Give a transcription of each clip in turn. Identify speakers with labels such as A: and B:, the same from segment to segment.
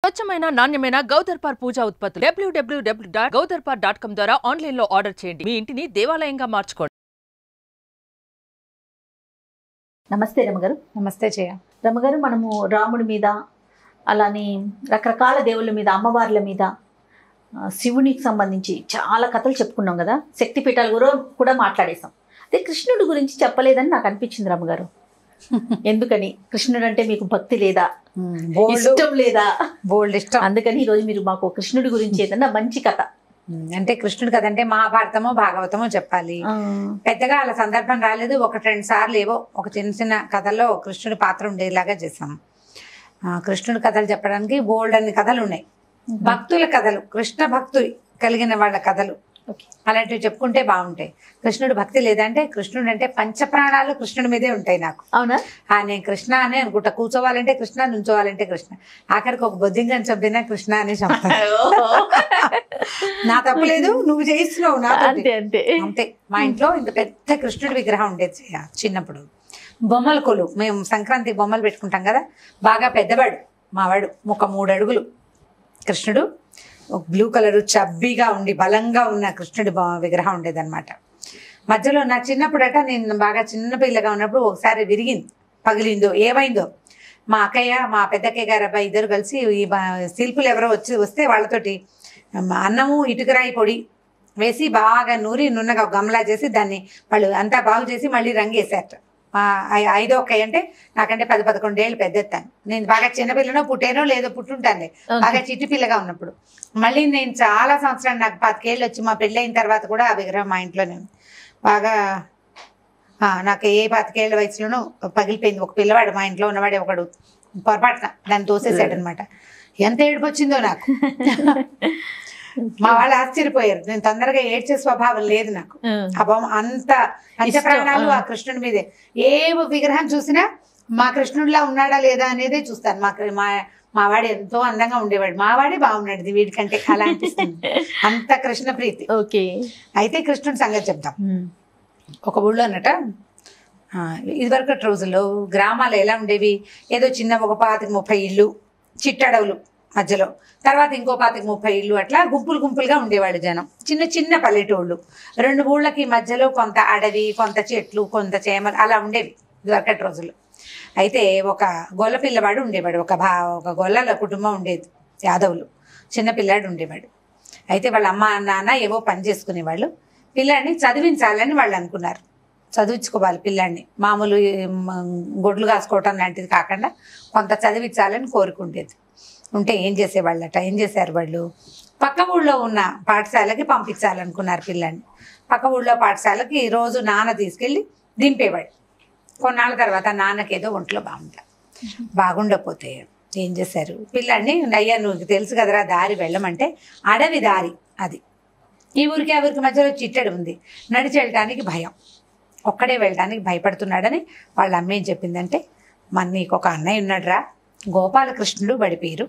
A: స్వచ్ఛమైన నాణ్యమైన గౌదర్పార్ పూజా ఉత్పత్తులు W W W dot Gaudarpar dot com ద్వారా ఆన్లైన్ లో ఆర్డర్ చేయండి మీ ఇంటిని దేవాలయంగా మార్చుకోండి
B: నమస్తే రమగారు
C: నమస్తే జయ
B: రమగారు మనము రాముడి మీద అలానే రకరకాల దేవుళ్ళ మీద అమ్మవార్ల మీద ఆ, శివునికి సంబంధించి చాలా కథలు చెప్పుకున్నాం కదా శక్తి పీఠాలు కూడా కూడా మాట్లాడేసాం అదే కృష్ణుడి గురించి చెప్పలేదని నాకు అనిపించింది రమగారు ఎందుకని కృష్ణుడు అంటే మీకు భక్తి లేదా
C: బోల్డ్
B: ఇష్టం లేదా
C: బోల్డ్ ఇష్టం
B: అందుకని ఈరోజు మీరు మాకు కృష్ణుడి గురించి ఏదన్నా మంచి కథ
C: ఉమ్, అంటే కృష్ణుడు కదంటే మహాభారతమో భాగవతమో చెప్పాలి పెద్దగా అలా సందర్భం రాలేదు ఒకటి రెండు సార్లు ఏవో ఒక చిన్న చిన్న కథల్లో కృష్ణుడి పాత్ర ఉండేలాగా చేసాం ఆ, కృష్ణుడి కథలు చెప్పడానికి బోల్డ్ అన్ని కథలు ఉన్నాయి భక్తుల కథలు కృష్ణ భక్తులు కలిగిన వాళ్ళ కథలు
B: ఓకే
C: అలాంటివి చెప్పుకుంటే బాగుంటాయి కృష్ణుడు భక్తి లేదంటే కృష్ణుడు అంటే పంచప్రాణాలు కృష్ణుడి మీదే ఉంటాయి నాకు
B: అవునా
C: ఆ నేను కృష్ణ అని అనుకుంటా కూర్చోవాలంటే కృష్ణ నుంచోవాలంటే కృష్ణ ఆఖరికి ఒక బొద్దింగని చంపినా కృష్ణ అని చంపుతాను నా తప్పలేదు నువ్వు చేయిస్తున్నావు నా
B: అంతే అంతే
C: అంతే మా ఇంట్లో ఇంత పెద్ద కృష్ణుడి విగ్రహం ఉండేది జయ, చిన్నప్పుడు బొమ్మల కొలు మేము సంక్రాంతి బొమ్మలు పెట్టుకుంటాం కదా బాగా పెద్దవాడు మావాడు ఒక మూడు అడుగులు కృష్ణుడు ఒక బ్లూ కలర్ చబ్బీగా ఉండి బలంగా ఉన్న కృష్ణుడి బొమ్మ విగ్రహం ఉండేదన్నమాట మధ్యలో నా చిన్నప్పుడట నేను బాగా చిన్న పిల్లగా ఉన్నప్పుడు ఒకసారి విరిగింది పగిలిందో ఏమైందో మా అక్కయ్య మా పెద్దక్కయ్య గారు అబ్బాయి ఇద్దరు కలిసి ఈ బ- శిల్పులు ఎవరో వచ్చి వస్తే వాళ్ళతోటి మ, అన్నము ఇటుకరాయి పొడి వేసి బాగా నూరి నున్నగా ఒక గమలా చేసి దాన్ని వాళ్ళు అంతా బాగు చేసి మళ్ళీ రంగేశారట మా ఐ- ఐదో అక్కయ్య అంటే నాకంటే పది పదకొండు ఏళ్ళు పెద్దెత్తాను నేను బాగా చిన్నపిల్లనో పుట్టేనో లేదో పుట్టుంటాను బాగా చిట్టి పిల్లగా ఉన్నప్పుడు మళ్ళీ నేను చాలా సంవత్సరాలు నాకు పాతికేళ్ళు వచ్చి మా పెళ్ళి అయిన తర్వాత కూడా ఆ విగ్రహం మా ఇంట్లోనే ఉంది బాగా ఆ, నాకు ఏ పాతికేళ్ల వయసులోనూ పగిలిపోయింది ఒక పిల్లవాడు మా ఇంట్లో ఉన్నవాడే ఒకడు పొరపాటున దాన్ని తోసేసాడు అనమాట ఎంత ఏడుపు వచ్చిందో నాకు మా వాళ్ళు ఆశ్చర్యపోయారు నేను తొందరగా ఏడ్చే స్వభావం లేదు నాకు ఆ బొమ్మ అంత పంచప్రాణాలు
B: ఇష్టం, ఆ.
C: ఆ కృష్ణుడి మీదే ఏ విగ్రహం చూసినా మా కృష్ణుడిలా ఉన్నాడా లేదా అనేదే చూస్తాను మా మా మావాడు ఎంతో అందంగా ఉండేవాడు మావాడే బాగున్నాడు వీడికంటే అలా అనిపిస్తుంది అంత కృష్ణ ప్రీతి
B: ఓకే
C: అయితే కృష్ణుడి సంగతి చెప్తాం ఒక ఊళ్ళో అన్నట ఆ, ఇదివరకటి రోజుల్లో గ్రామాలు ఎలా ఉండేవి ఏదో చిన్న ఒక పాతిక ముప్పై ఇళ్ళు చిట్టడవులు మధ్యలో తర్వాత ఇంకో పాతిక ముప్పై ఇళ్ళు అట్లా గుంపులు గుంపులుగా ఉండేవాళ్ళు జనం చిన్న చిన్న పల్లెటూళ్ళు రెండు ఊళ్ళకి మధ్యలో కొంత అడవి కొంత చెట్లు కొంత చేమలు అలా ఉండేవి ఇదివరకటి రోజుల్లో అయితే ఒక గొల్ల పిల్లవాడు ఉండేవాడు ఒక భా ఒక గొల్లల కుటుంబం ఉండేది యాదవులు చిన్న పిల్లాడు ఉండేవాడు అయితే వాళ్ళ అమ్మ నాన్న ఏవో పని చేసుకునేవాళ్ళు పిల్లాడిని చదివించాలని వాళ్ళు అనుకున్నారు చదివించుకోవాలి పిల్లాడిని మామూలు ఏం, గొడ్లు కాసుకోవటం లాంటిది కాకుండా కొంత చదివించాలని కోరుకుండేది ఉంటే ఏం చేసేవాళ్ళట ఏం చేశారు వాళ్ళు పక్క ఊళ్ళో ఉన్న పాఠశాలకి పంపించాలనుకున్నారు పిల్లాడిని పక్క ఊళ్ళో పాఠశాలకి రోజు నాన్న తీసుకెళ్ళి దింపేవాడు కొన్నాళ్ళ తర్వాత నాన్నకి ఏదో ఒంట్లో బాగుంటా బాగుండకపోతే ఏం చేశారు పిల్లాడిని అయ్యా నువ్వు తెలుసు కదరా దారి వెళ్ళమంటే అడవి దారి అది ఈ ఊరికి ఆ ఊరికి మధ్యలో చిట్టడి ఉంది నడిచి వెళ్ళడానికి భయం ఒక్కడే వెళ్ళడానికి భయపడుతున్నాడని వాళ్ళ అమ్మ ఏం చెప్పిందంటే మన నీకు ఒక అన్నయ్య ఉన్నాడురా గోపాలకృష్ణుడు బడి పేరు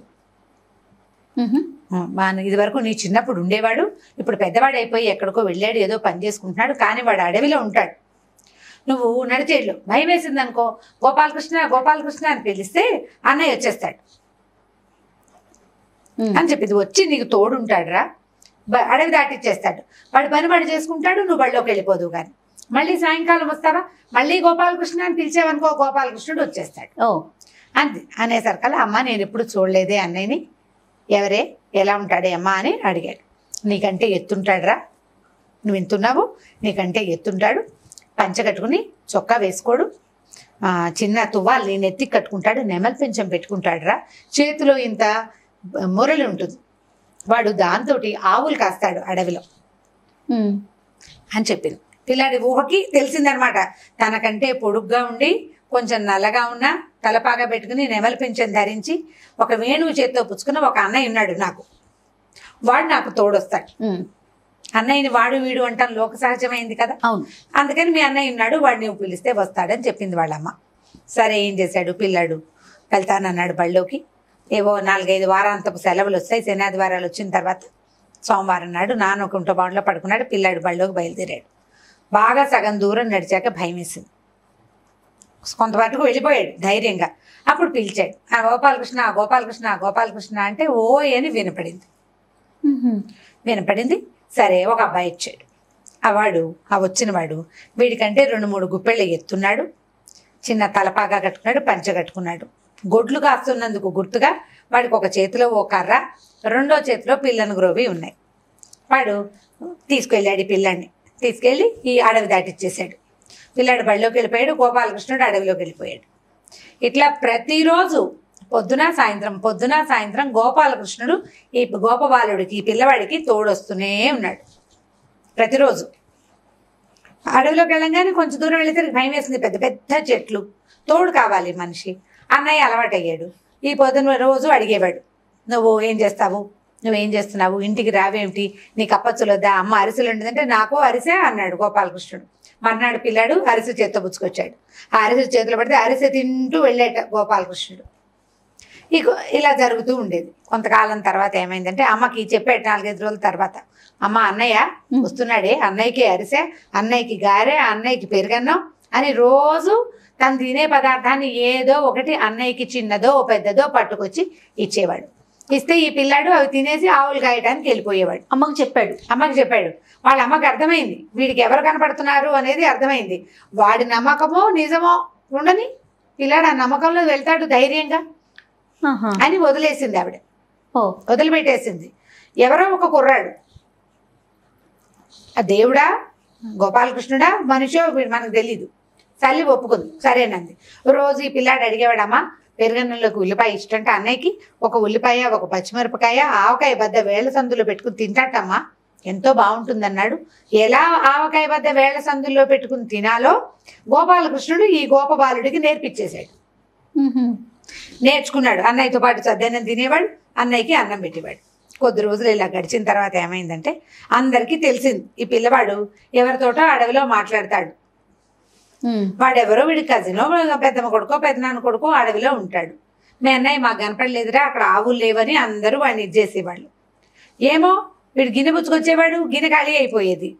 C: మన ఇది వరకు నీ చిన్నప్పుడు ఉండేవాడు ఇప్పుడు పెద్దవాడు అయిపోయి ఎక్కడికో వెళ్ళాడు ఏదో పని చేసుకుంటున్నాడు కానీ వాడు అడవిలో ఉంటాడు నువ్వు నడిచేళ్ళు భయం వేసింది అనుకో గోపాలకృష్ణ గోపాలకృష్ణ అని పిలిస్తే అన్నయ్య వచ్చేస్తాడు అని చెప్పింది వచ్చి నీకు తోడుంటాడురా బ- అడవి దాటిచ్చేస్తాడు వాడు పని వాడు చేసుకుంటాడు నువ్వు బడిలోకి వెళ్ళిపోదు కానీ మళ్ళీ సాయంకాలం వస్తావా మళ్ళీ గోపాలకృష్ణ అని పిలిచావనుకో గోపాలకృష్ణుడు వచ్చేస్తాడు
B: ఓ
C: అంతే అనేసరికల్లా అమ్మ నేను ఎప్పుడు చూడలేదే అన్నయ్యని ఎవరే ఎలా ఉంటాడే అమ్మ అని అడిగాడు నీకంటే ఎత్తుంటాడురా నువ్వు ఎంతున్నావు నీకంటే ఎత్తుంటాడు పంచ కట్టుకుని చొక్కా వేసుకోడు ఆ, చిన్న తువ్వాలు నేను ఎత్తి కట్టుకుంటాడు నెమలి పెంచం పెట్టుకుంటాడురా చేతిలో ఇంత బ- మురళి ఉంటుంది వాడు దాంతో ఆవులు కాస్తాడు అడవిలో అని చెప్పింది పిల్లాడి ఊహకి తెలిసిందనమాట తనకంటే పొడుగ్గా ఉండి కొంచెం నల్లగా ఉన్న తలపాగా పెట్టుకుని నెమలి పింఛన్ ధరించి ఒక వేణువు చేత్తో పుచ్చుకున్న ఒక అన్నయ్య ఉన్నాడు నాకు వాడు నాకు తోడొస్తాడు అన్నయ్యని వాడు వీడు అంటాం లోక సహజమైంది కదా
B: అవును
C: అందుకని మీ అన్నయ్య ఉన్నాడు వాడిని నువ్వు పిలిస్తే వస్తాడని చెప్పింది వాళ్ళమ్మ సరే ఏం చేశాడు పిల్లాడు వెళ్తానన్నాడు బళ్ళోకి ఏవో నాలుగైదు వారాంతపు సెలవులు వస్తాయి శనాదివారాలు వచ్చిన తర్వాత సోమవారం నాడు నాన్న ఒక ఉంట బాండ్లో పడుకున్నాడు పిల్లాడు బళ్ళోకి బయలుదేరాడు బాగా సగం దూరం నడిచాక భయం వేసింది కొంతవరకు వెళ్ళిపోయాడు ధైర్యంగా అప్పుడు పిలిచాడు ఆ గోపాలకృష్ణ గోపాలకృష్ణ గోపాలకృష్ణ అంటే ఓ అని వినపడింది వినపడింది సరే ఒక అబ్బాయి ఇచ్చాడు ఆ వాడు ఆ వచ్చినవాడు వీడికంటే రెండు మూడు గుప్పెళ్ళు ఎత్తున్నాడు చిన్న తలపాగా కట్టుకున్నాడు పంచ కట్టుకున్నాడు గొడ్లు కాస్తున్నందుకు గుర్తుగా వాడికి ఒక చేతిలో ఓ కర్ర రెండో చేతిలో పిల్లను గ్రోవి ఉన్నాయి వాడు తీసుకెళ్ళాడు ఈ పిల్లాడిని తీసుకెళ్ళి ఈ అడవి దాటిచ్చేసాడు పిల్లాడు బడిలోకి వెళ్ళిపోయాడు గోపాలకృష్ణుడు అడవిలోకి వెళ్ళిపోయాడు ఇట్లా ప్రతిరోజు పొద్దున సాయంత్రం పొద్దున సాయంత్రం గోపాలకృష్ణుడు ఈ గోపబాలుడికి ఈ పిల్లవాడికి తోడొస్తూనే ఉన్నాడు ప్రతిరోజు అడవిలోకి వెళ్ళంగానే కొంచెం దూరం వెళితే భయం వేసింది పెద్ద పెద్ద చెట్లు తోడు కావాలి మనిషి అన్నయ్య అలవాటయ్యాడు ఈ పొద్దున రోజు అడిగేవాడు నువ్వు ఏం చేస్తావు నువ్వేం చేస్తున్నావు ఇంటికి రావేమిటి నీకు అప్పచ్చులు వద్దా అమ్మ అరిసెలు ఉండదంటే నాకు అరిసే అన్నాడు గోపాలకృష్ణుడు మర్నాడు పిల్లాడు అరిసె చేత్తో పుచ్చుకొచ్చాడు ఆ అరిసె చేతిలో పడితే అరిసె తింటూ వెళ్ళేట గోపాలకృష్ణుడు ఇక ఇలా జరుగుతూ ఉండేది కొంతకాలం తర్వాత ఏమైందంటే అమ్మకి చెప్పాడు నాలుగైదు రోజుల తర్వాత అమ్మ అన్నయ్య వస్తున్నాడే అన్నయ్యకి అరిసె అన్నయ్యకి గారె అన్నయ్యకి పెరుగన్నం అని రోజు తను తినే పదార్థాన్ని ఏదో ఒకటి అన్నయ్యకి చిన్నదో పెద్దదో పట్టుకొచ్చి ఇచ్చేవాడు ఇస్తే ఈ పిల్లాడు అవి తినేసి ఆవులు కాయడానికి వెళ్ళిపోయేవాడు
B: అమ్మకు చెప్పాడు
C: అమ్మకి చెప్పాడు వాళ్ళ అమ్మకి అర్థమైంది వీడికి ఎవరు కనపడుతున్నారు అనేది అర్థమైంది వాడి నమ్మకమో నిజమో ఉండని పిల్లాడు ఆ నమ్మకంలో వెళ్తాడు ధైర్యంగా
B: ఆహా.
C: అని వదిలేసింది ఆవిడ
B: ఓ
C: వదిలిపెట్టేసింది ఎవరో ఒక కుర్రాడు ఆ దేవుడా గోపాలకృష్ణుడా మనిషో వీడు మనకు తెలీదు తల్లి ఒప్పుకుంది సరేనంది రోజు ఈ పిల్లాడు అడిగేవాడమ్మా పెరుగన్నంలోకి ఉల్లిపాయ ఇష్టంటే అన్నయ్యకి ఒక ఉల్లిపాయ ఒక పచ్చిమిరపకాయ ఆవకాయ బద్ద వేళ్ల సందులో పెట్టుకుని తింటాటమ్మా ఎంతో బాగుంటుందన్నాడు ఎలా ఆవకాయ బద్ద వేళ్ల సందుల్లో పెట్టుకుని తినాలో గోపాలకృష్ణుడు ఈ గోపబాలుడికి నేర్పించేశాడు
B: మ్హూ.
C: నేర్చుకున్నాడు అన్నయ్యతో పాటు సద్దన్నం తినేవాడు అన్నయ్యకి అన్నం పెట్టేవాడు కొద్ది రోజులు ఇలా గడిచిన తర్వాత ఏమైందంటే అందరికీ తెలిసింది ఈ పిల్లవాడు ఎవరితోటో అడవిలో మాట్లాడతాడు
B: మ్.
C: వాడెవరో వీడి కజినో పెద్దమ్మ కొడుకో పెద్దనాన్న కొడుకో అడవిలో ఉంటాడు మీ అన్నయ్య మాకు కనపడలేదురా అక్కడ ఆవులు లేవని అందరూ వాడిని ఇచ్చేసేవాళ్ళు ఏమో వీడు గిన్నె పుచ్చుకొచ్చేవాడు గిన్నె ఖాళీ అయిపోయేది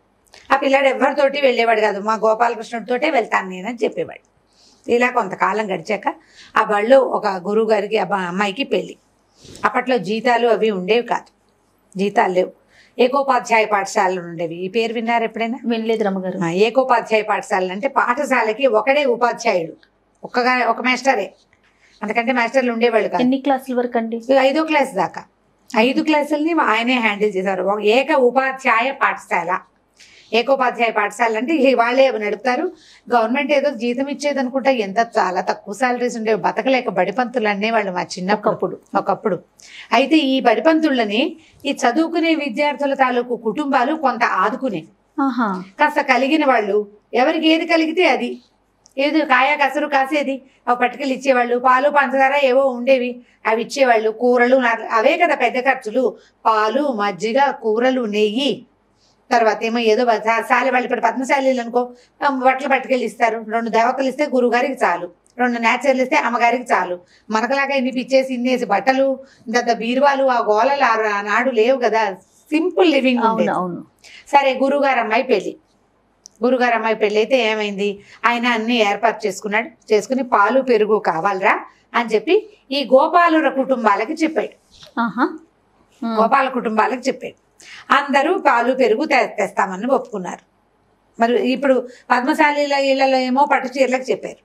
C: ఆ పిల్లాడు ఎవరితోటి వెళ్ళేవాడు కాదు మా గోపాలకృష్ణుడితోటే వెళ్తాను నేనని చెప్పేవాడు ఇలా కొంతకాలం గడిచాక ఆ బళ్ళు ఒక గురువు గారికి ఆ బ- అమ్మాయికి పెళ్ళి అప్పట్లో జీతాలు అవి ఉండేవి కాదు జీతాలు లేవు ఏకోపాధ్యాయ పాఠశాలలు ఉండేవి ఈ పేరు విన్నారు ఎప్పుడైనా
B: వినలేదు రమ్మగారు
C: ఆ, ఏకోపాధ్యాయ పాఠశాలలు అంటే పాఠశాలకి ఒకడే ఉపాధ్యాయుడు ఒక్కగా ఒక మాస్టరే అందుకంటే మాస్టర్లు ఉండేవాళ్ళు కాదు
B: ఎన్ని క్లాసుల వరకు అండి
C: ఇది ఐదో క్లాస్ దాకా ఐదు క్లాసుల్ని ఆయనే హ్యాండిల్ చేశారు ఒక ఏక ఉపాధ్యాయ పాఠశాల ఏకోపాధ్యాయ పాఠశాల అంటే ఈ వాళ్ళే నడుపుతారు గవర్నమెంట్ ఏదో జీతం ఇచ్చేది అనుకుంటా ఎంత చాలా తక్కువ సాలరీస్ ఉండేవి బతకలేక బడిపంతులు అనేవాళ్ళు మా చిన్నప్పుడు ఒకప్పుడు అయితే ఈ బడిపంతులని ఈ చదువుకునే విద్యార్థుల తాలూకు కుటుంబాలు కొంత ఆదుకునేవి
B: ఆహా
C: కాస్త కలిగిన వాళ్ళు ఎవరికి ఏది కలిగితే అది ఏది కాయ కసరు కాసేది అవి పట్టుకెళ్ళి ఇచ్చేవాళ్ళు పాలు పంచదార ఏవో ఉండేవి అవి ఇచ్చేవాళ్ళు కూరలు నాట్లు అవే కదా పెద్ద ఖర్చులు పాలు మజ్జిగ కూరలు నెయ్యి తర్వాత ఏమో ఏదో సాలి వాళ్ళు ఇప్పుడు పద్మశాలీలు అనుకో ఆ, బట్టలు పట్టుకెళ్ళి ఇస్తారు రెండు దేవతలు ఇస్తే గురువుగారికి చాలు రెండు నేచర్లు ఇస్తే అమ్మగారికి చాలు మనకలాగా ఇన్ని పిచ్చేసి ఇన్నేసి బట్టలు ఇంత బీరువాలు ఆ గోళలు ఆ- ఆనాడు లేవు కదా సింపుల్ లివింగ్
B: అవును అవును
C: సరే గురుగారు అమ్మాయి పెళ్ళి గురుగారు అమ్మాయి పెళ్ళి అయితే ఏమైంది ఆయన అన్ని ఏర్పాటు చేసుకున్నాడు చేసుకుని పాలు పెరుగు కావాలరా అని చెప్పి ఈ గోపాలుర కుటుంబాలకి చెప్పాడు
B: ఆహా మ్.
C: గోపాల కుటుంబాలకు చెప్పాడు అందరూ పాలు పెరుగు తె- తెస్తామని ఒప్పుకున్నారు మరి ఇప్పుడు పద్మశాలీల ఇళ్లలో ఏమో పట్టు చీరలకు చెప్పారు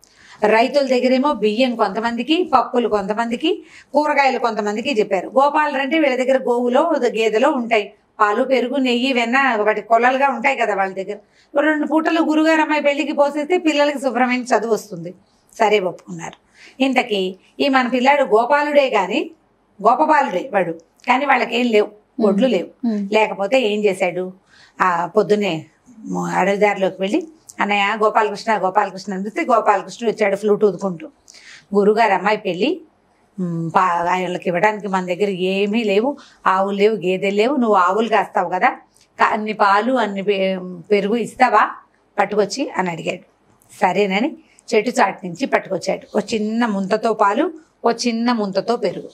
C: రైతుల దగ్గరేమో బియ్యం కొంతమందికి పప్పులు కొంతమందికి కూరగాయలు కొంతమందికి చెప్పారు గోపాలు అంటే వీళ్ళ దగ్గర గోవులో గేదెలో ఉంటాయి పాలు పెరుగు నెయ్యి వెన్న వాటి కొలలుగా ఉంటాయి కదా వాళ్ళ దగ్గర రెండు పూటలు గురుగారు అమ్మాయి పెళ్లికి పోసేస్తే పిల్లలకి శుభ్రమైన చదువు వస్తుంది సరే ఒప్పుకున్నారు ఇంతకీ ఈ మన పిల్లాడు గోపాలుడే కానీ గోపబాలుడే వాడు కానీ వాళ్ళకి ఏం లేవు ఒడ్లు లేవు
B: మ్.
C: లేకపోతే ఏం చేశాడు ఆ పొద్దున్నే మ- అడవిదారిలోకి వెళ్ళి అన్నయ్య గోపాలకృష్ణ గోపాలకృష్ణ అని పిలిస్తే గోపాలకృష్ణ వచ్చాడు ఫ్లూట్ ఊదుకుంటూ గురుగారు అమ్మాయి పెళ్ళి మ్, పా ఆయనకి ఇవ్వడానికి మన దగ్గర ఏమీ లేవు ఆవులు లేవు గేదెలు లేవు నువ్వు ఆవులు కాస్తావు కదా కా- అన్ని పాలు అన్ని పె- పెరుగు ఇస్తావా పట్టుకొచ్చి అని అడిగాడు సరేనని చెట్టు చాటు నుంచి పట్టుకొచ్చాడు ఒక చిన్న ముంతతో పాలు ఓ చిన్న ముంతతో పెరుగు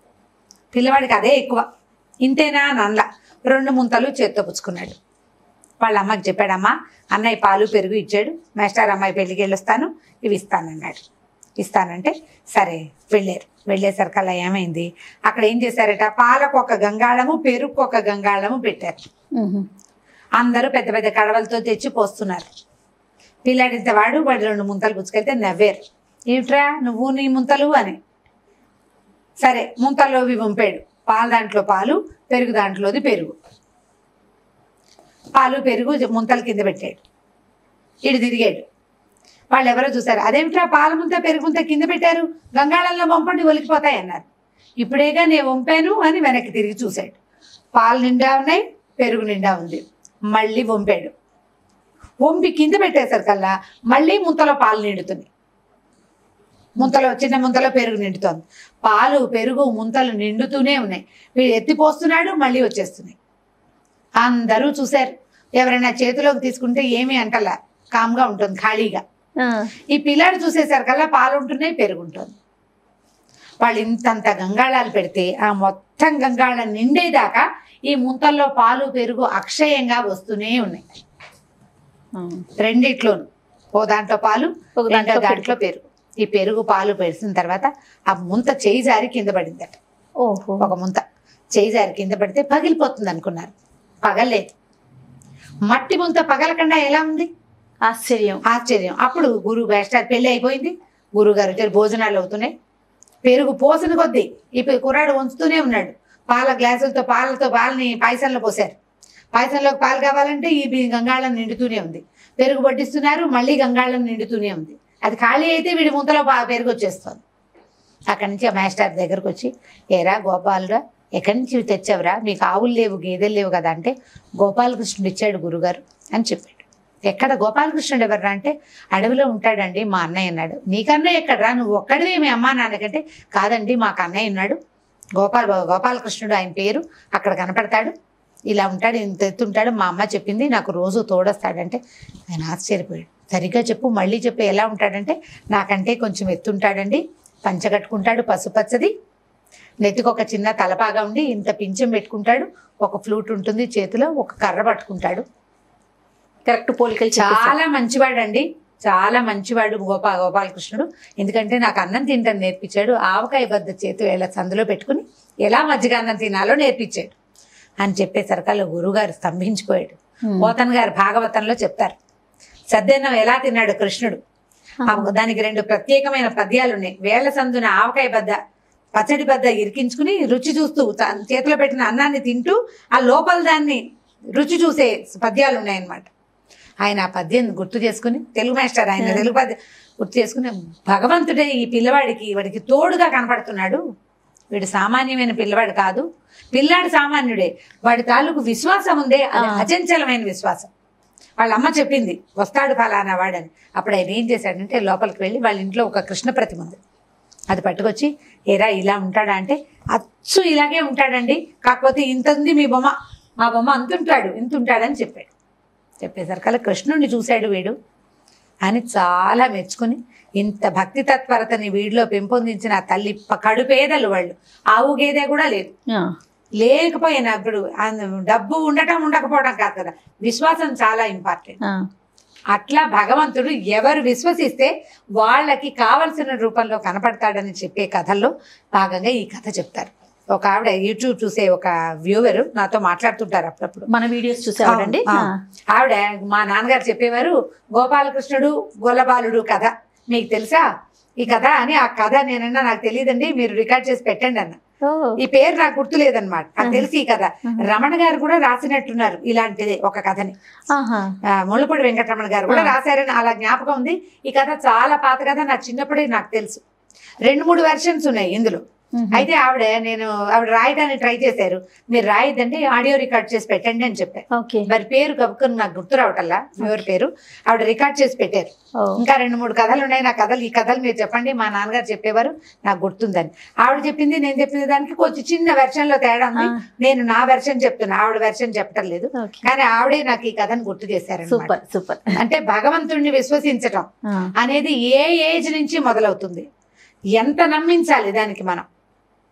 C: పిల్లవాడికి అదే ఎక్కువ ఇంతేనా నల్ల రెండు ముంతలు చేత్తో పుచ్చుకున్నాడు వాళ్ళ అమ్మకి చెప్పాడమ్మా అన్నయ్య పాలు పెరుగు ఇచ్చాడు మాస్టర్ అమ్మాయి పెళ్ళికి వెళ్ళొస్తాను ఇవి ఇస్తానన్నాడు ఇస్తానంటే సరే వెళ్ళారు వెళ్ళేసరికల్లా ఏమైంది అక్కడ ఏం చేశారట పాలకు ఒక గంగాళము పెరుగుకు ఒక గంగాళము పెట్టారు
B: ఉహు.
C: అందరూ పెద్ద పెద్ద కడవలతో తెచ్చి పోస్తున్నారు పిల్లాడింత వాడు వాడు రెండు ముంతలు పుచ్చుకెళ్తే నవ్వారు ఏమిట్రా నువ్వు నీ ముంతలు అని సరే ముంతల్లో ఇవి పంపాడు పాలు దాంట్లో పాలు పెరుగు దాంట్లోది పెరుగు పాలు పెరుగు ముంతల కింద పెట్టాడు ఇటు తిరిగాడు వాళ్ళు ఎవరో చూసారు అదేమిట్రా పాల ముంత పెరుగు ముంత కింద పెట్టారు గంగాళంలో పంపండి ఒలికిపోతాయి అన్నారు ఇప్పుడేగా నేను వంపాను అని వెనక్కి తిరిగి చూశాడు పాలు నిండా ఉన్నాయి పెరుగు నిండా ఉంది మళ్ళీ వంపాడు వంపి కింద పెట్టేసరికల్లా మళ్ళీ ముంతలో పాలు నిండుతుంది ముంతలో చిన్న ముంతలో పెరుగు నిండుతోంది పాలు పెరుగు ముంతలు నిండుతూనే ఉన్నాయి వీడు ఎత్తిపోస్తున్నాడు మళ్ళీ వచ్చేస్తున్నాయి అందరూ చూశారు ఎవరైనా చేతిలోకి తీసుకుంటే ఏమీ అంటలా కామ్గా ఉంటుంది ఖాళీగా
B: ఆ.
C: ఈ పిల్లాడు చూసేసరికల్లా పాలు ఉంటున్నాయి పెరుగుంటుంది వాళ్ళు ఇంతంత గంగాళాలు పెడితే ఆ మొత్తం గంగాళం నిండేదాకా ఈ ముంతల్లో పాలు పెరుగు అక్షయంగా వస్తూనే ఉన్నాయి
B: ఆ.
C: రెండిట్లోను ఓ దాంట్లో పాలు
B: ఒక దాంట్లో
C: రెండో దాంట్లో పెరుగు ఈ పెరుగు పాలు పెరిసిన తర్వాత ఆ ముంత చేయి జారి కింద పడిందట
B: ఓహో
C: ఒక ముంత చేయి జారి కింద పడితే పగిలిపోతుంది అనుకున్నారు పగలేదు మట్టి ముంత పగలకుండా ఎలా ఉంది
B: ఆశ్చర్యం
C: ఆశ్చర్యం అప్పుడు గురువు మాస్టర్ పెళ్లి అయిపోయింది గురువు గారు ఇద్దరు భోజనాలు అవుతున్నాయి పెరుగు పోసిన కొద్దీ ఈ పి- కుర్రాడు ఉంచుతూనే ఉన్నాడు పాల గ్లాసులతో పాలతో పాలని పాయసంలో పోసారు పాయసంలోకి పాలు కావాలంటే ఈ బి- గంగాళం నిండుతూనే ఉంది పెరుగు పట్టిస్తున్నారు మళ్ళీ గంగాళం నిండుతూనే ఉంది అది ఖాళీ అయితే వీడి ముంతలో పా- పెరుగు వచ్చేస్తుంది అక్కడి నుంచి ఆ మాస్టర్ దగ్గరకు వచ్చి ఏరా గోపాలురా ఎక్కడి నుంచి ఇవి తెచ్చావురా మీకు ఆవులు లేవు గేదెలు లేవు కదా అంటే గోపాలకృష్ణుడు ఇచ్చాడు గురుగారు అని చెప్పాడు ఎక్కడ గోపాలకృష్ణుడు ఎవర్రా అంటే అడవిలో ఉంటాడండి మా అన్నయ్య అన్నాడు నీకన్నయ్య ఎక్కడరా నువ్వు ఒక్కడివే మీ అమ్మా నాన్నకంటే కాదండి మాకు అన్నయ్య ఉన్నాడు గోపాల్ గోపాలకృష్ణుడు ఆయన పేరు అక్కడ కనపడతాడు ఇలా ఉంటాడు ఇంత ఎత్తుంటాడు మా అమ్మ చెప్పింది నాకు రోజు తోడొస్తాడంటే ఆయన ఆశ్చర్యపోయాడు సరిగ్గా చెప్పు మళ్ళీ చెప్పు ఎలా ఉంటాడంటే నాకంటే కొంచెం ఎత్తుంటాడండి పంచ కట్టుకుంటాడు పసుపచ్చది నెత్తికి ఒక చిన్న తలపాగా ఉండి ఇంత పింఛం పెట్టుకుంటాడు ఒక ఫ్లూట్ ఉంటుంది చేతిలో ఒక కర్ర పట్టుకుంటాడు
B: కరెక్ట్ పోలికలు చెప్పేశారు.
C: చాలా మంచివాడండి చాలా మంచివాడు గోపా గోపాలకృష్ణుడు ఎందుకంటే నాకు అన్నం తింటాను నేర్పించాడు ఆవకాయ బద్ద చేతి వేళ సందులో పెట్టుకుని ఎలా మజ్జిగ అన్నం తినాలో నేర్పించాడు అని చెప్పేసరికల్లా గురువుగారు స్తంభించిపోయాడు
B: Hmm.
C: పోతన్ గారు భాగవతంలో చెప్తారు సద్దన్నం ఎలా తిన్నాడు కృష్ణుడు ఆ దానికి రెండు ప్రత్యేకమైన పద్యాలు ఉన్నాయి వేళ్ల సందున ఆవకాయ బద్ద పచ్చడి బద్ద ఇరికించుకుని రుచి చూస్తూ త- చేతిలో పెట్టిన అన్నాన్ని తింటూ ఆ లోపల దాన్ని రుచి చూసే పద్యాలు ఉన్నాయన్నమాట ఆయన ఆ పద్యం గుర్తు చేసుకుని తెలుగు మాస్టర్ ఆయన తెలుగు పద్యం గుర్తు చేసుకుని భగవంతుడే ఈ పిల్లవాడికి వాడికి తోడుగా కనపడుతున్నాడు వీడు సామాన్యమైన పిల్లవాడు కాదు పిల్లాడు సామాన్యుడే వాడి తాలూకు విశ్వాసం ఉందే అది
B: ఆ.
C: అచంచలమైన విశ్వాసం వాళ్ళ అమ్మ చెప్పింది వస్తాడు ఫలానా వాడని అప్పుడు ఆయన ఏం చేశాడంటే లోపలికి వెళ్ళి వాళ్ళ ఇంట్లో ఒక కృష్ణ ప్రతిమ ఉంది అది పట్టుకొచ్చి ఏరా ఇలా ఉంటాడా అంటే అచ్చు ఇలాగే ఉంటాడండి కాకపోతే ఇంత ఉంది మీ బొమ్మ మా బొమ్మ అంతుంటాడు ఇంత ఉంటాడని చెప్పాడు చెప్పేసరికల్లా కృష్ణుడిని చూశాడు వీడు అని చాలా మెచ్చుకుని ఇంత భక్తి తత్పరతని వీడిలో పెంపొందించిన ఆ తల్లి ప- కడుపేదలు వాళ్ళు ఆవు గేదె కూడా లేదు
B: ఆ.
C: లేకపోయినా ఇప్పుడు ఆ డబ్బు ఉండటం ఉండకపోవడం కాదు కదా విశ్వాసం చాలా ఇంపార్టెంట్
B: ఆ.
C: అట్లా భగవంతుడు ఎవరు విశ్వసిస్తే వాళ్ళకి కావలసిన రూపంలో కనపడతాడని చెప్పే కథల్లో భాగంగా ఈ కథ చెప్తారు ఒక ఆవిడ యూట్యూబ్ చూసే ఒక వ్యూవర్ నాతో మాట్లాడుతుంటారు అప్పుడప్పుడు
B: మన వీడియోస్ చూసావాడండి
C: ఆ, ఆవిడ మా నాన్నగారు చెప్పేవారు గోపాలకృష్ణుడు గొల్లబాలుడు కథ మీకు తెలుసా ఈ కథ అని ఆ కథ నేనన్నా నాకు తెలియదండి మీరు రికార్డ్ చేసి పెట్టండి అన్న
B: ఓ
C: ఈ పేరు నాకు గుర్తులేదన్నమాట నాకు తెలిసి ఈ కథ రమణ గారు కూడా రాసినట్టున్నారు ఇలాంటిది ఒక కథని
B: ఆహా
C: ఆ, ముళ్ళపూడి వెంకటరమణ గారు కూడా
B: ఆ.
C: రాశారని అలా జ్ఞాపకం ఉంది ఈ కథ చాలా పాత కథ నా చిన్నప్పుడే నాకు తెలుసు రెండు మూడు వెర్షన్స్ ఉన్నాయి ఇందులో
B: మ్మ్.
C: అయితే ఆవిడ నేను ఆవిడ రాయడానికి ట్రై చేశారు మీరు రాయదంటే ఆడియో రికార్డ్ చేసి పెట్టండి అని చెప్పారు
B: ఓకే
C: మరి పేరు కప్పుకొని నాకు గుర్తు రావటల్లా ఎవరి పేరు ఆవిడ రికార్డ్ చేసి పెట్టారు
B: ఓ
C: ఇంకా రెండు మూడు కథలు ఉన్నాయి నా కథలు ఈ కథలు మీరు చెప్పండి మా నాన్నగారు చెప్పేవారు నాకు గుర్తుందని ఆవిడ చెప్పింది నేను చెప్పిన దానికి కొంచెం చిన్న వెర్షన్ లో తేడా ఉంది
B: ఆ.
C: నేను నా వెర్షన్ చెప్తున్నా ఆవిడ వెర్షన్ చెప్పటం లేదు
B: ఓకే
C: కానీ ఆవిడే నాకు ఈ కథను గుర్తు చేశారు
B: సూపర్ సూపర్
C: అంటే భగవంతుణ్ణి విశ్వసించటం
B: ఆ.
C: అనేది ఏ ఏజ్ నుంచి మొదలవుతుంది ఎంత నమ్మించాలి దానికి మనం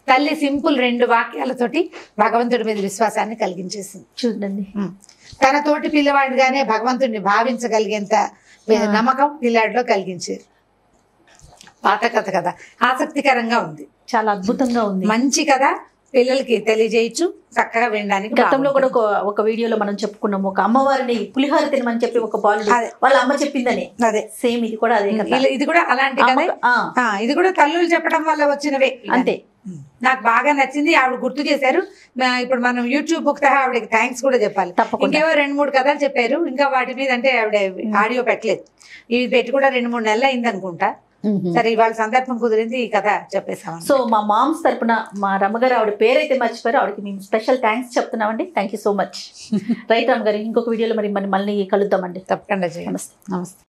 C: తల్లి సింపుల్ రెండు వాక్యాలతోటి భగవంతుడి మీద విశ్వాసాన్ని కలిగించేసింది
B: చూడండి
C: ఉమ్. తన తోటి పిల్లవాడిగానే భగవంతుడిని భావించగలిగేంత నమ్మకం పిల్లాడిలో కలిగించారు పాత కథ కదా ఆసక్తికరంగా ఉంది
B: చాలా అద్భుతంగా ఉంది
C: మంచి కథ పిల్లలకి తెలియజేయచ్చు చక్కగా వినడానికి
B: గతంలో కూడా
C: బాగుంటుంది.
B: ఒక ఒక వీడియోలో మనం చెప్పుకున్నాం ఒక అమ్మవారిని పులిహోర తినమని చెప్పి ఒక బాలుడు
C: అదే.
B: వాళ్ళ అమ్మ చెప్పిందని
C: అదే
B: సేమ్ ఇది కూడా అదే కదా
C: ఇలా- ఇది కూడా అలాంటి కథే
B: అమ్మ- ఆ,
C: ఆ, ఇది కూడా తల్లులు చెప్పడం వల్ల వచ్చినవే
B: అంతే
C: ఉమ్. నాకు బాగా నచ్చింది ఆవిడ గుర్తు చేశారు మా- ఇప్పుడు మనం యూట్యూబ్ బుక్ తా ఆవిడకి థ్యాంక్స్ కూడా చెప్పాలి
B: తప్పకుండా.
C: ఇంకేవో రెండు మూడు కథలు చెప్పారు ఇంకా వాటి మీద అంటే ఆవిడ ఆడియో పెట్టలేదు ఇవి పెట్టి కూడా రెండు మూడు నెలలు అయింది అనుకుంటా సరే ఇవాళ సందర్భం కుదిరింది ఈ కథ చెప్పేసాం
B: సో మా మామ్స్ తరపున మా రమ్మగారు ఆవిడ పేరైతే మర్చిపోయారు ఆవిడకి మేము స్పెషల్ థ్యాంక్స్ చెప్తున్నామండి thank you so much right Ram గారు ఇంకొక వీడియోలో మరి మనం మళ్ళీ కలుద్దామండి
C: తప్పకుండా చేయండి
B: నమస్తే
C: నమస్తే